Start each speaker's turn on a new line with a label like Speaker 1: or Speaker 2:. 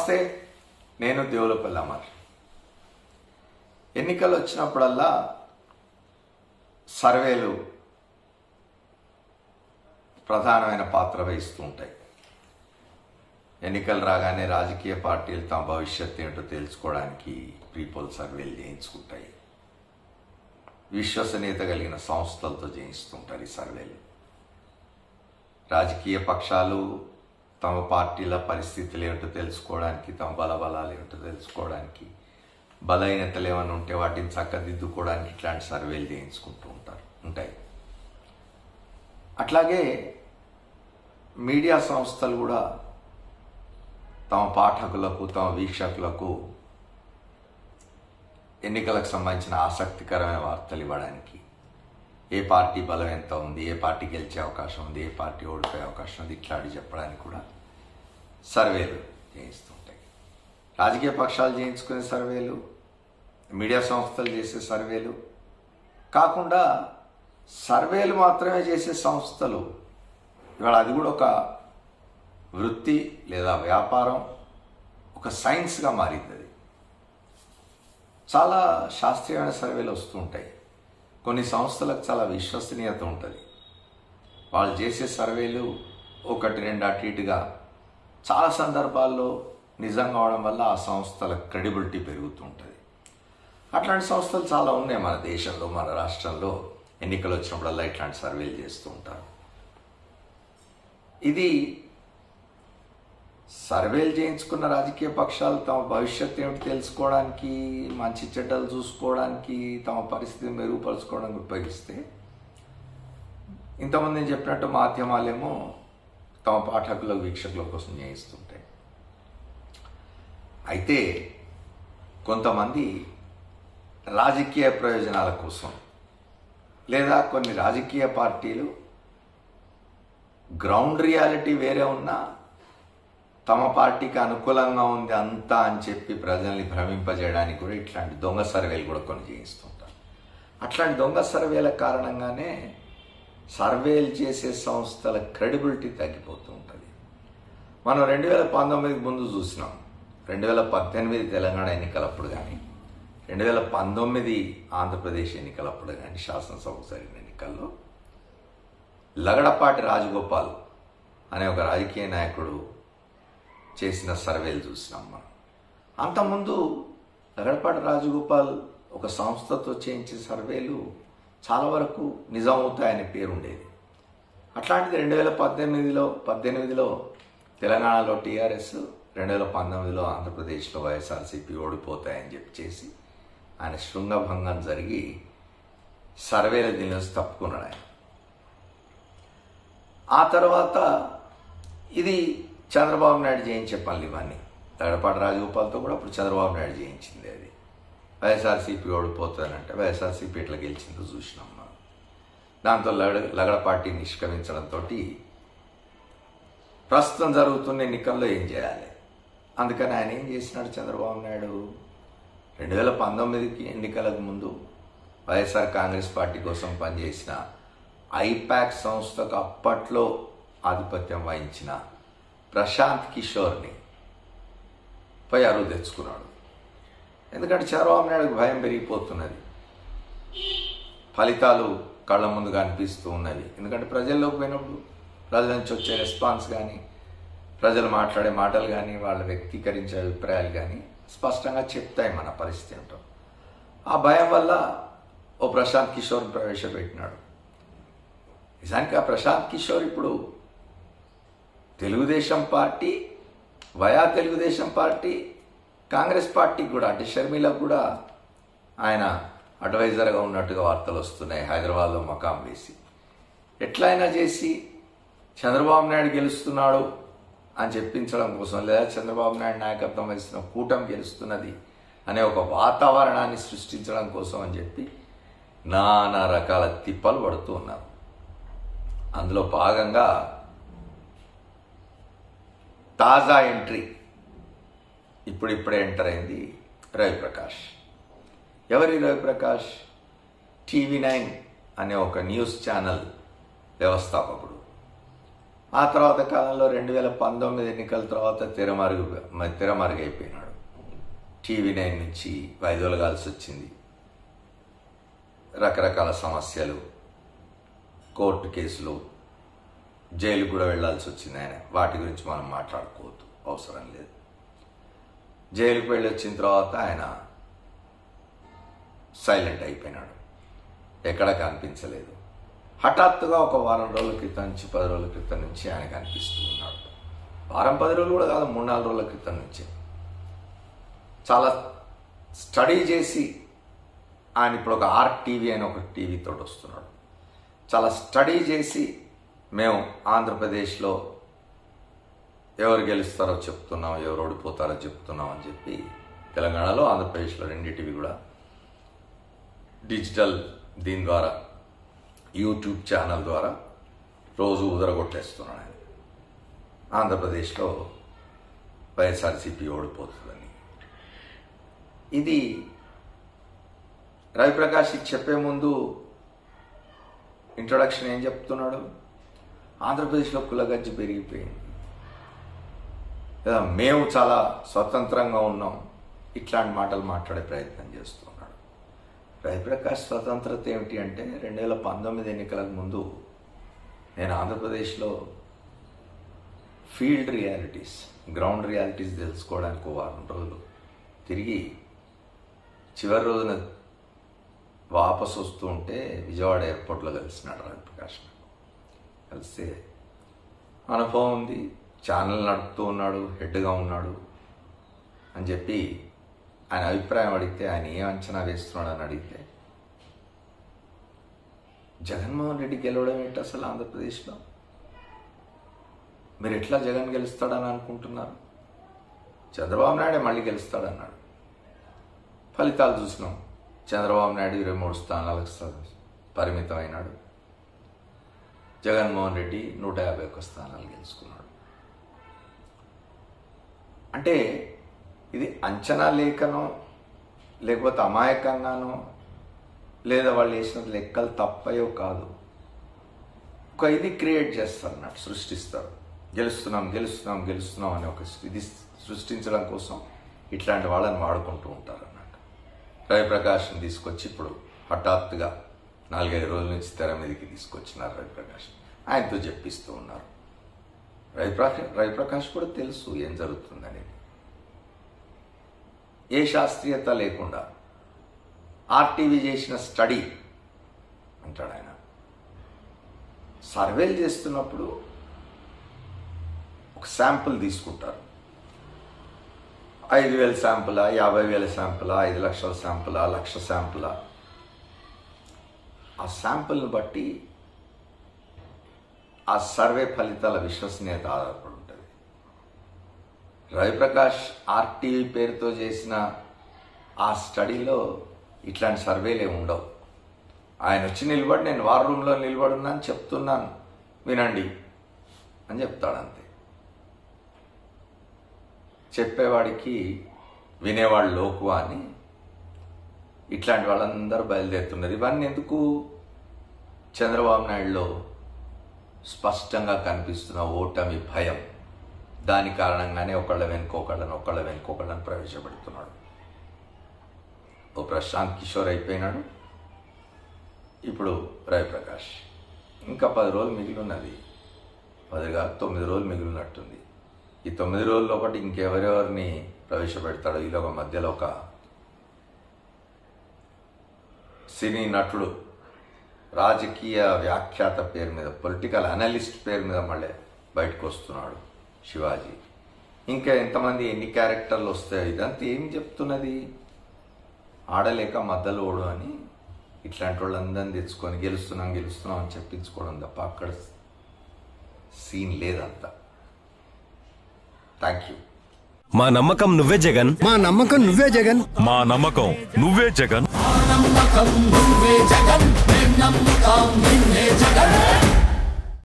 Speaker 1: నమస్తే నేను దేవులపల్లి అమర్ ఎన్నికలు వచ్చినప్పుడల్లా సర్వేలు ప్రధానమైన పాత్ర వహిస్తూ ఉంటాయి ఎన్నికలు రాగానే రాజకీయ పార్టీలు తమ భవిష్యత్తు ఏంటో తెలుసుకోవడానికి పీపుల్ సర్వేలు చేయించుకుంటాయి విశ్వసనీయత కలిగిన సంస్థలతో చేయిస్తుంటారు ఈ సర్వేలు రాజకీయ పక్షాలు తమ పార్టీల పరిస్థితులు ఏమిటో తెలుసుకోవడానికి తమ బలబలాలు ఏమిటో తెలుసుకోవడానికి బలహీనతలు ఏమైనా ఉంటే వాటిని చక్కదిద్దుకోవడానికి ఇట్లాంటి సర్వేలు చేయించుకుంటూ ఉంటారు ఉంటాయి అట్లాగే మీడియా సంస్థలు కూడా తమ పాఠకులకు తమ వీక్షకులకు ఎన్నికలకు సంబంధించిన ఆసక్తికరమైన వార్తలు ఇవ్వడానికి ఏ పార్టీ బలం ఎంత ఉంది ఏ పార్టీ గెలిచే అవకాశం ఉంది ఏ పార్టీ ఓడిపోయే అవకాశం ఉంది ఇట్లాంటి చెప్పడానికి కూడా సర్వేలు చేయిస్తుంటాయి రాజకీయ పక్షాలు చేయించుకునే సర్వేలు మీడియా సంస్థలు చేసే సర్వేలు కాకుండా సర్వేలు మాత్రమే చేసే సంస్థలు ఇవాళ అది కూడా ఒక వృత్తి లేదా వ్యాపారం ఒక సైన్స్గా మారింది అది చాలా శాస్త్రీయమైన సర్వేలు వస్తూ ఉంటాయి కొన్ని సంస్థలకు చాలా విశ్వసనీయత ఉంటుంది వాళ్ళు చేసే సర్వేలు ఒకటి రెండు అటు ఇటుగా చాలా సందర్భాల్లో నిజం కావడం వల్ల ఆ సంస్థల క్రెడిబిలిటీ పెరుగుతూ ఉంటుంది అట్లాంటి సంస్థలు చాలా ఉన్నాయి మన దేశంలో మన రాష్ట్రంలో ఎన్నికలు వచ్చినప్పుడల్లా ఇట్లాంటి సర్వేలు చేస్తూ ఉంటారు ఇది సర్వేలు చేయించుకున్న రాజకీయ పక్షాలు తమ భవిష్యత్తు ఏమిటి తెలుసుకోవడానికి మంచి చెడ్డలు చూసుకోవడానికి తమ పరిస్థితిని మెరుగుపరుచుకోవడానికి ఉపయోగిస్తే ఇంతమంది నేను చెప్పినట్టు మాధ్యమాలేమో తమ పాఠకుల వీక్షకుల కోసం చేయిస్తుంటాయి అయితే కొంతమంది రాజకీయ ప్రయోజనాల కోసం లేదా కొన్ని రాజకీయ పార్టీలు గ్రౌండ్ రియాలిటీ వేరే ఉన్నా తమ పార్టీకి అనుకూలంగా ఉంది అంతా అని చెప్పి ప్రజల్ని భ్రమింపజేయడానికి కూడా ఇట్లాంటి దొంగ సర్వేలు కూడా కొన్ని చేయిస్తుంటారు అట్లాంటి దొంగ సర్వేల కారణంగానే సర్వేలు చేసే సంస్థల క్రెడిబిలిటీ తగ్గిపోతూ ఉంటుంది మనం రెండు వేల పంతొమ్మిదికి ముందు చూసినాం రెండు వేల పద్దెనిమిది తెలంగాణ ఎన్నికలప్పుడు కానీ రెండు వేల పంతొమ్మిది ఆంధ్రప్రదేశ్ ఎన్నికలప్పుడు కానీ శాసనసభకు జరిగిన ఎన్నికల్లో లగడపాటి రాజగోపాల్ అనే ఒక రాజకీయ నాయకుడు చేసిన సర్వేలు చూసినాం మనం అంతకుముందు లగడపాటి రాజగోపాల్ ఒక సంస్థతో చేయించే సర్వేలు చాలా వరకు నిజం అవుతాయనే పేరు ఉండేది అట్లాంటిది రెండు వేల పద్దెనిమిదిలో పద్దెనిమిదిలో తెలంగాణలో టీఆర్ఎస్ రెండు వేల పంతొమ్మిదిలో ఆంధ్రప్రదేశ్లో వైఎస్ఆర్సీపీ ఓడిపోతాయని చెప్పి చేసి ఆయన శృంగభంగం జరిగి సర్వేల దీని నుంచి తప్పుకున్నాడు ఆయన ఆ తర్వాత ఇది చంద్రబాబు నాయుడు చేయించే పనులు ఇవన్నీ తగడపాటి రాజగోపాల్తో కూడా అప్పుడు చంద్రబాబు నాయుడు చేయించింది అది వైఎస్ఆర్సీపీ ఓడిపోతానంటే వైఎస్ఆర్సీపీ ఎట్లా గెలిచిందో చూసినాం మనం దాంతో లగడ లగడపాటి నిష్క్రమించడంతో ప్రస్తుతం జరుగుతున్న ఎన్నికల్లో ఏం చేయాలి అందుకని ఆయన ఏం చేసినాడు చంద్రబాబు నాయుడు రెండు వేల పంతొమ్మిదికి ఎన్నికలకు ముందు వైఎస్ఆర్ కాంగ్రెస్ పార్టీ కోసం పనిచేసిన ఐపాక్ సంస్థకు అప్పట్లో ఆధిపత్యం వహించిన ప్రశాంత్ కిషోర్ని పోయి అరువు తెచ్చుకున్నాడు ఎందుకంటే చంద్రబాబు నాయుడుకు భయం పెరిగిపోతున్నది ఫలితాలు కళ్ళ ముందు కనిపిస్తూ ఉన్నది ఎందుకంటే ప్రజల్లోకి పోయినప్పుడు ప్రజల నుంచి వచ్చే రెస్పాన్స్ కానీ ప్రజలు మాట్లాడే మాటలు కానీ వాళ్ళు వ్యక్తీకరించే అభిప్రాయాలు కానీ స్పష్టంగా చెప్తాయి మన పరిస్థితి ఏంటో ఆ భయం వల్ల ఓ ప్రశాంత్ కిషోర్ ప్రవేశపెట్టినాడు నిజానికి ఆ ప్రశాంత్ కిషోర్ ఇప్పుడు Telugu Desam party via Telugu Desam party Congress పార్టీకి కూడా అంటే షర్మిలకు కూడా ఆయన అడ్వైజర్గా ఉన్నట్టుగా వార్తలు వస్తున్నాయి హైదరాబాద్లో మకాం వేసి ఎట్లయినా చేసి చంద్రబాబు నాయుడు గెలుస్తున్నాడు అని చెప్పించడం కోసం లేదా చంద్రబాబు నాయుడు నాయకత్వం వహిస్తున్న కూటమి గెలుస్తున్నది అనే ఒక వాతావరణాన్ని సృష్టించడం కోసం అని చెప్పి నానా రకాల తిప్పలు పడుతూ ఉన్నారు అందులో భాగంగా తాజా ఎంట్రీ ఇప్పుడిప్పుడే ఎంటర్ అయింది రవిప్రకాష్ ఎవరి రవిప్రకాష్ టీవీ నైన్ అనే ఒక న్యూస్ ఛానల్ వ్యవస్థాపకుడు ఆ తర్వాత కాలంలో రెండు వేల పంతొమ్మిది ఎన్నికల తర్వాత తెరమరుగు మ- తెరమరుగైపోయినాడు టీవీ నైన్ నుంచి వైదొలగాల్సి వచ్చింది రకరకాల సమస్యలు కోర్టు కేసులు జైలు కూడా వెళ్ళాల్సి వచ్చింది ఆయన వాటి గురించి మనం మాట్లాడుకోవద్దు అవసరం లేదు జైలుకు వెళ్ళి వచ్చిన తర్వాత ఆయన సైలెంట్ అయిపోయినాడు ఎక్కడ కనిపించలేదు హఠాత్తుగా ఒక వారం రోజుల క్రితం నుంచి పది రోజుల క్రితం నుంచి ఆయన కనిపిస్తూ ఉన్నాడు వారం పది రోజులు కూడా కాదు మూడు నాలుగు రోజుల క్రితం నుంచి చాలా స్టడీ చేసి ఆయన ఇప్పుడు ఒక ఆర్ట్ టీవీ అని ఒక టీవీతో వస్తున్నాడు చాలా స్టడీ చేసి మేము ఆంధ్రప్రదేశ్లో ఎవరు గెలుస్తారో చెప్తున్నాం ఎవరు ఓడిపోతారో చెప్తున్నాం అని చెప్పి తెలంగాణలో ఆంధ్రప్రదేశ్లో రెండింటివి కూడా డిజిటల్ దీని ద్వారా యూట్యూబ్ ఛానల్ ద్వారా రోజు ఉదరగొట్టేస్తున్నాడు ఆయన ఆంధ్రప్రదేశ్లో వైఎస్ఆర్సీపీ ఓడిపోతుందని ఇది రవిప్రకాష్ ఇది చెప్పే ముందు ఇంట్రొడక్షన్ ఏం చెప్తున్నాడు ఆంధ్రప్రదేశ్లో కులగజ్జి పెరిగిపోయింది లేదా మేము చాలా స్వతంత్రంగా ఉన్నాం ఇట్లాంటి మాటలు మాట్లాడే ప్రయత్నం చేస్తున్నాడు రవిప్రకాష్ స్వతంత్రత ఏమిటి అంటే రెండు వేల పంతొమ్మిది ఎన్నికలకు ముందు నేను ఆంధ్రప్రదేశ్లో ఫీల్డ్ రియాలిటీస్ గ్రౌండ్ రియాలిటీస్ తెలుసుకోవడానికి ఓ వారం రోజులు తిరిగి చివరి రోజున వాపసు వస్తూ ఉంటే విజయవాడ ఎయిర్పోర్ట్లో కలిసినాడు రవిప్రకాష్ నాకు కలిస్తే అనుభవం ఉంది ఛానల్ నడుపుతూ ఉన్నాడు హెడ్గా ఉన్నాడు అని చెప్పి ఆయన అభిప్రాయం అడిగితే ఆయన ఏం అంచనా వేస్తున్నాడు అని అడిగితే జగన్మోహన్ రెడ్డి గెలవడం ఏంటి అసలు ఆంధ్రప్రదేశ్లో మీరు ఎట్లా జగన్ గెలుస్తాడని అనుకుంటున్నారు చంద్రబాబు నాయుడే మళ్ళీ గెలుస్తాడన్నాడు ఫలితాలు చూసినాం చంద్రబాబు నాయుడు ఇరవై మూడు స్థానాలకు స- పరిమితమైనాడు జగన్మోహన్ రెడ్డి నూట యాభై ఒక్క స్థానాలు గెలుచుకున్నాడు అంటే ఇది అంచనా లేకనో లేకపోతే అమాయకంగానో లేదా వాళ్ళు వేసిన లెక్కలు తప్పయో కాదు ఒక ఇది క్రియేట్ చేస్తారు అన్నట్టు సృష్టిస్తారు గెలుస్తున్నాం గెలుస్తున్నాం గెలుస్తున్నాం అనే ఒక ఇది సృష్టించడం కోసం ఇట్లాంటి వాళ్ళని వాడుకుంటూ ఉంటారు అన్నట్టు రవిప్రకాష్ని తీసుకొచ్చి ఇప్పుడు హఠాత్తుగా నాలుగైదు రోజుల నుంచి తెర మీదకి తీసుకొచ్చినారు రవిప్రకాష్ ఆయనతో చెప్పిస్తూ ఉన్నారు రవిప్రకాష్ రవిప్రకాష్ కూడా తెలుసు ఏం జరుగుతుందనేది ఏ శాస్త్రీయత లేకుండా ఆర్టీవీ చేసిన స్టడీ అంటాడు ఆయన సర్వేలు చేస్తున్నప్పుడు ఒక శాంపుల్ తీసుకుంటారు ఐదు వేల శాంపులా యాభై వేల శాంపులా ఐదు లక్షల శాంపులా లక్ష శాంపులా ఆ శాంపుల్ని బట్టి ఆ సర్వే ఫలితాల విశ్వసనీయత ఆధారపడి ఉంటుంది రవిప్రకాష్ ఆర్టీవీ పేరుతో చేసిన ఆ స్టడీలో ఇట్లాంటి సర్వేలే ఉండవు ఆయన వచ్చి నిలబడి నేను వార్ రూమ్లో నిలబడున్నాను చెప్తున్నాను వినండి అని చెప్తాడు అంతే చెప్పేవాడికి వినేవాడు లోకు అని ఇట్లాంటి వాళ్ళందరూ బయలుదేరుతున్నారు ఇవన్నీ ఎందుకు చంద్రబాబు నాయుడులో స్పష్టంగా కనిపిస్తున్న ఓటమి భయం దాని కారణంగానే ఒకళ్ళ వెనుక ఒకళ్ళని ఒకళ్ళ వెనుక ఒకళ్ళని ప్రవేశపెడుతున్నాడు ఓ ప్రశాంత్ కిషోర్ అయిపోయినాడు ఇప్పుడు రవిప్రకాష్ ఇంకా పది రోజులు మిగిలి ఉన్నది పదిగా తొమ్మిది రోజులు మిగిలినట్టుంది ఈ తొమ్మిది రోజుల్లో ఒకటి ఇంకెవరెవరిని ప్రవేశపెడతాడో ఈలో ఒక మధ్యలో ఒక సినీ నటుడు రాజకీయ వ్యాఖ్యాత పేరు మీద పొలిటికల్ అనలిస్ట్ పేరు మీద మళ్ళీ బయటకు వస్తున్నాడు శివాజీ ఇంకా ఎంతమంది ఎన్ని క్యారెక్టర్లు వస్తాయి ఇదంతా ఏం చెప్తున్నది ఆడలేక మద్దలోడు అని ఇట్లాంటి వాళ్ళందరినీ తెచ్చుకొని గెలుస్తున్నాం గెలుస్తున్నాం అని చెప్పించుకోవడం తప్ప అక్కడ సీన్ లేదంతా థ్యాంక్ యూ
Speaker 2: మా నమ్మకం నువ్వే జగన్
Speaker 3: మా నమ్మకం నువ్వే జగన్
Speaker 4: మా నమ్మకం నువ్వే జగన్
Speaker 5: నమ్మకం నువ్వే జగన్ మేం నమ్ముతాం నిన్నే జగన్